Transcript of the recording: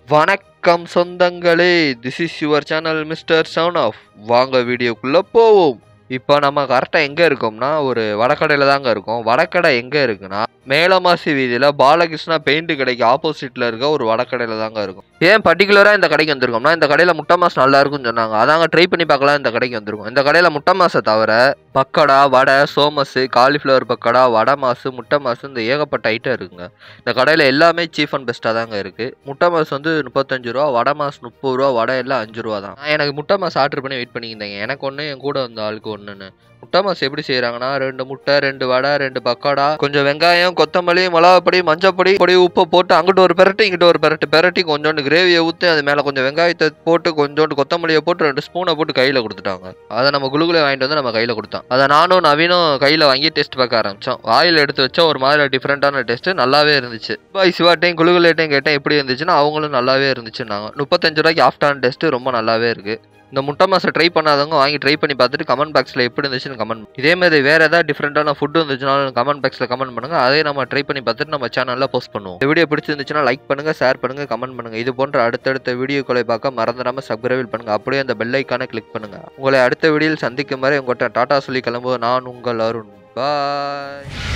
வணக்கம் சொந்தங்களே this is your channel mister சவுன் ஆஃப் வாங்க வீடியோக்குள்ளே போவோம் இப்போ நம்ம கரெக்டாக எங்கே இருக்கோம்னா ஒரு வடக்கடையில் தாங்க இருக்கோம் வடக்கடை எங்கே இருக்குன்னா மேலமாசி வீதியில் பாலகிருஷ்ணா பெயிண்ட் கடைக்கு ஆப்போசிட்டில் இருக்க ஒரு வடக்கடையில் தாங்க இருக்கும் ஏன் பர்டிகுலராக இந்த கடைக்கு வந்திருக்கோம்னா இந்த கடையில் முட்டை மாஸ் நல்லா இருக்கும்னு சொன்னாங்க அதாங்க ட்ரை பண்ணி பார்க்கலாம் இந்த கடைக்கு வந்திருக்கோம் இந்த கடையில் முட்டை மாசை தவிர பக்கடா வடை சோமஸு காலிஃப்ளவர் பக்கடா வடை மாசு முட்டை மாசு இந்த ஏகப்பட்ட ஐட்டம் இருக்குங்க இந்த கடையில் எல்லாமே சீப் அண்ட் பெஸ்ட்டாக தாங்க இருக்குது முட்டை மாஸ் வந்து முப்பத்தஞ்சு ரூபா வடை மாஸ் முப்பது ரூபா வடை எல்லாம் அஞ்சு ரூபா தான் நான் எனக்கு முட்டை மாஸ் ஆர்டர் பண்ணி வெயிட் பண்ணியிருந்தேங்க எனக்கு ஒன்று என் கூட வந்த ஆளுக்கு ஒன்றுன்னு முட்டை மாஸ் எப்படி செய்கிறாங்கன்னா ரெண்டு முட்டை ரெண்டு வடை ரெண்டு பக்கோடா கொஞ்சம் வெங்காயம் கொத்தமல்லி மிளகாப்பொடி மஞ்சப்பொடி பொடி உப்பு போட்டு அங்கிட்டு ஒரு பெரட்டு இங்கிட்டு ஒரு பெரட்டு பெரட்டி கொஞ்சோண்டு கிரேவியை ஊற்றி அது மேலே கொஞ்சம் வெங்காயத்தை போட்டு கொஞ்சோண்டு கொத்தமல்லியை போட்டு ரெண்டு ஸ்பூனை போட்டு கையில் கொடுத்துட்டாங்க அதை நம்ம குழுகுல வாங்கிட்டு வந்து நம்ம கையில் கொடுத்தோம் அதை நானும் நவீனும் கையில் வாங்கி டெஸ்ட் பார்க்க ஆரம்பித்தோம் வாயில் எடுத்து வச்சா ஒரு மாதிரி டிஃப்ரெண்ட்டான டெஸ்ட்டு நல்லாவே இருந்துச்சு பாய் சிவாட்டையும் குழுகுலேட்டையும் கேட்டேன் எப்படி இருந்துச்சுன்னா அவங்களும் நல்லாவே இருந்துச்சுன்னாங்க முப்பத்தஞ்சு ரூபாய்க்கு ஆஃப்ட் ஆன் டெஸ்ட்டு ரொம்ப நல்லாவே இருக்குது இந்த முட்டை மாசை ட்ரை பண்ணாதவங்க வாங்கி ட்ரை பண்ணி பார்த்துட்டு கமெண்ட் பாக்ஸில் எப்படி இருந்துச்சுன்னு கமெண்ட் இதே மாதிரி வேறு ஏதாவது டிஃப்ரெண்ட்டான ஃபுட் இருந்துச்சுனாலும் கமெண்ட் பாக்ஸில் கமெண்ட் பண்ணுங்க அதே நம்ம ட்ரை பண்ணி பார்த்துட்டு நம்ம சேனலில் போஸ்ட் பண்ணுவோம் இந்த வீடியோ பிடிச்சிருந்துச்சுன்னா லைக் பண்ணுங்க ஷேர் பண்ணுங்க கமெண்ட் பண்ணுங்க இது போன்ற அடுத்தடுத்த வீடியோக்களை பார்க்க மறந்துடாம சப்ஸ்கிரைப் பண்ணுங்க அப்படியே அந்த பெல் ஐக்கானை கிளிக் பண்ணுங்க உங்களை அடுத்த வீடியோவில் சந்திக்கும் வரை உங்கள்கிட்ட டாடா சொல்லி கிளம்புவோம் நான் உங்கள் அருண் பாய்